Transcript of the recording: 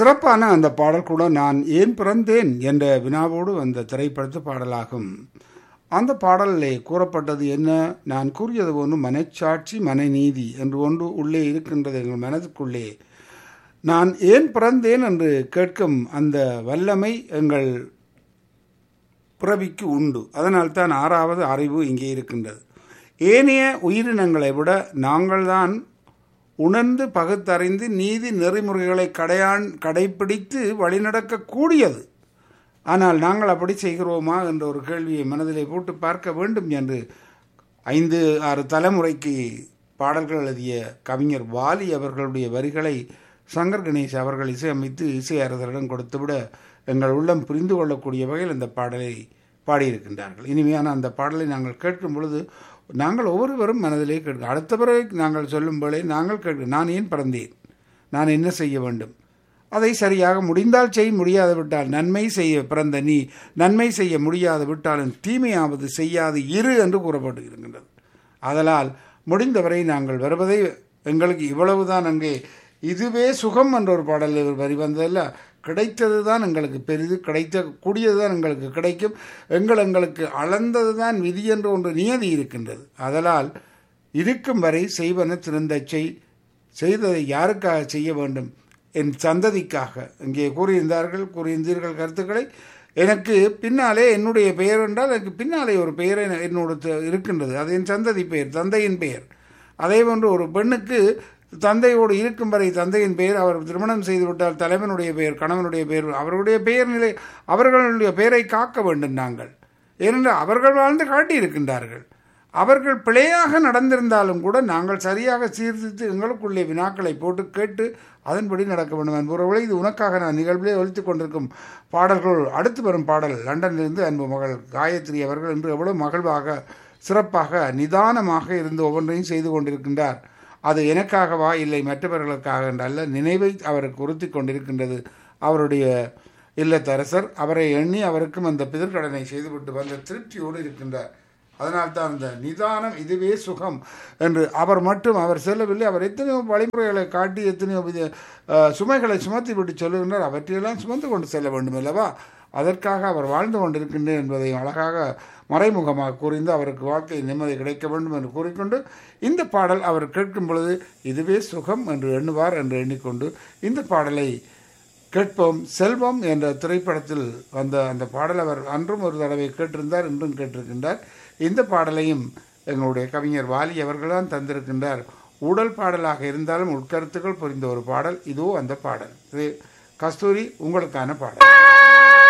சிறப்பான அந்த பாடல் கூட நான் ஏன் பிறந்தேன் என்ற வினாவோடு அந்த திரைப்படத்து பாடலாகும் அந்த பாடலிலே கூறப்பட்டது என்ன நான் கூறியது ஒன்று மனச்சாட்சி மனநீதி என்று ஒன்று உள்ளே இருக்கின்றது எங்கள் மனதுக்குள்ளே நான் ஏன் பிறந்தேன் என்று கேட்கும் அந்த வல்லமை எங்கள் பிறவிக்கு உண்டு அதனால்தான் ஆறாவது அறிவு இங்கே இருக்கின்றது ஏனைய உயிரினங்களை விட நாங்கள்தான் உணர்ந்து பகுத்தறிந்து நீதி நெறிமுறைகளை கடையான் கடைபிடித்து வழிநடக்கக்கூடியது ஆனால் நாங்கள் அப்படி செய்கிறோமா என்ற ஒரு கேள்வியை மனதிலே போட்டு பார்க்க வேண்டும் என்று ஐந்து ஆறு தலைமுறைக்கு பாடல்கள் எழுதிய கவிஞர் வாலி அவர்களுடைய வரிகளை சங்கர் கணேஷ் அவர்கள் இசையமைத்து இசை அரசரிடம் கொடுத்துவிட எங்கள் உள்ளம் புரிந்து கொள்ளக்கூடிய வகையில் இந்த பாடலை பாடியிருக்கின்றார்கள் இனிமையான அந்த பாடலை நாங்கள் கேட்கும் பொழுது நாங்கள் ஒவ்வொருவரும் மனதிலே கேட்க அடுத்த பிறகு நாங்கள் சொல்லும் போலே நாங்கள் கேட்க நான் ஏன் பிறந்தேன் நான் என்ன செய்ய வேண்டும் அதை சரியாக முடிந்தால் செய் முடியாது விட்டால் நன்மை செய்ய பிறந்த நீ நன்மை செய்ய முடியாது விட்டாலும் தீமையாவது செய்யாது இரு என்று கூறப்பட்டு இருக்கின்றது அதனால் முடிந்தவரை நாங்கள் வருவதை எங்களுக்கு இவ்வளவுதான் அங்கே இதுவே சுகம் என்ற ஒரு பாடல் வரி வந்ததில்ல கிடைத்தது தான் எங்களுக்கு பெரிது கிடைத்த கூடியது தான் எங்களுக்கு கிடைக்கும் எங்கள் எங்களுக்கு அளந்தது தான் விதி என்று ஒன்று நியதி இருக்கின்றது அதனால் இருக்கும் வரை செய்வன திருந்த செய் செய்ததை யாருக்காக செய்ய வேண்டும் என் சந்ததிக்காக இங்கே கூறியிருந்தார்கள் கூறியிருந்தீர்கள் கருத்துக்களை எனக்கு பின்னாலே என்னுடைய பெயர் என்றால் எனக்கு பின்னாலே ஒரு பெயர் என்னோட இருக்கின்றது அது என் சந்ததி பெயர் தந்தையின் பெயர் அதே போன்று ஒரு பெண்ணுக்கு தந்தையோடு இருக்கும் வரை தந்தையின் பெயர் அவர் திருமணம் செய்துவிட்டால் தலைவனுடைய பெயர் கணவனுடைய பெயர் அவர்களுடைய பெயர் நிலை அவர்களுடைய பெயரை காக்க வேண்டும் நாங்கள் ஏனென்றால் அவர்கள் வாழ்ந்து காட்டியிருக்கின்றார்கள் அவர்கள் பிழையாக நடந்திருந்தாலும் கூட நாங்கள் சரியாக சீர்திருத்து எங்களுக்குள்ளே வினாக்களை போட்டு கேட்டு அதன்படி நடக்க வேண்டும் என்பவர்களை இது உனக்காக நான் நிகழ்விலே ஒழித்துக் கொண்டிருக்கும் பாடல்கள் அடுத்து வரும் பாடல் லண்டனிலிருந்து அன்பு மகள் காயத்ரி அவர்கள் இன்று எவ்வளவு மகிழ்வாக சிறப்பாக நிதானமாக இருந்து ஒவ்வொன்றையும் செய்து கொண்டிருக்கின்றார் அது எனக்காகவா இல்லை மற்றவர்களுக்காக அல்ல நினைவை அவருக்கு உறுத்தி கொண்டிருக்கின்றது அவருடைய இல்லத்தரசர் அவரை எண்ணி அவருக்கும் அந்த பிதற்கடனை செய்துவிட்டு வந்த திருப்தியோடு இருக்கின்றார் அதனால்தான் அந்த நிதானம் இதுவே சுகம் என்று அவர் மட்டும் அவர் செல்லவில்லை அவர் எத்தனையோ வழிமுறைகளை காட்டி எத்தனையோ வித சுமைகளை சுமத்தி விட்டு சொல்லுகின்றார் அவற்றையெல்லாம் சுமந்து கொண்டு செல்ல வேண்டும் அல்லவா அதற்காக அவர் வாழ்ந்து கொண்டிருக்கின்றேன் என்பதை அழகாக மறைமுகமாக கூறிந்து அவருக்கு வாழ்க்கை நிம்மதி கிடைக்க வேண்டும் என்று கூறிக்கொண்டு இந்த பாடல் அவர் கேட்கும் பொழுது இதுவே சுகம் என்று எண்ணுவார் என்று எண்ணிக்கொண்டு இந்த பாடலை கேட்போம் செல்வம் என்ற திரைப்படத்தில் வந்த அந்த பாடல் அவர் அன்றும் ஒரு தடவை கேட்டிருந்தார் இன்றும் கேட்டிருக்கின்றார் இந்த பாடலையும் எங்களுடைய கவிஞர் வாலி அவர்கள்தான் தந்திருக்கின்றார் ஊடல் பாடலாக இருந்தாலும் உட்கருத்துக்கள் புரிந்த ஒரு பாடல் இதோ அந்த பாடல் இது கஸ்தூரி உங்களுக்கான பாடல்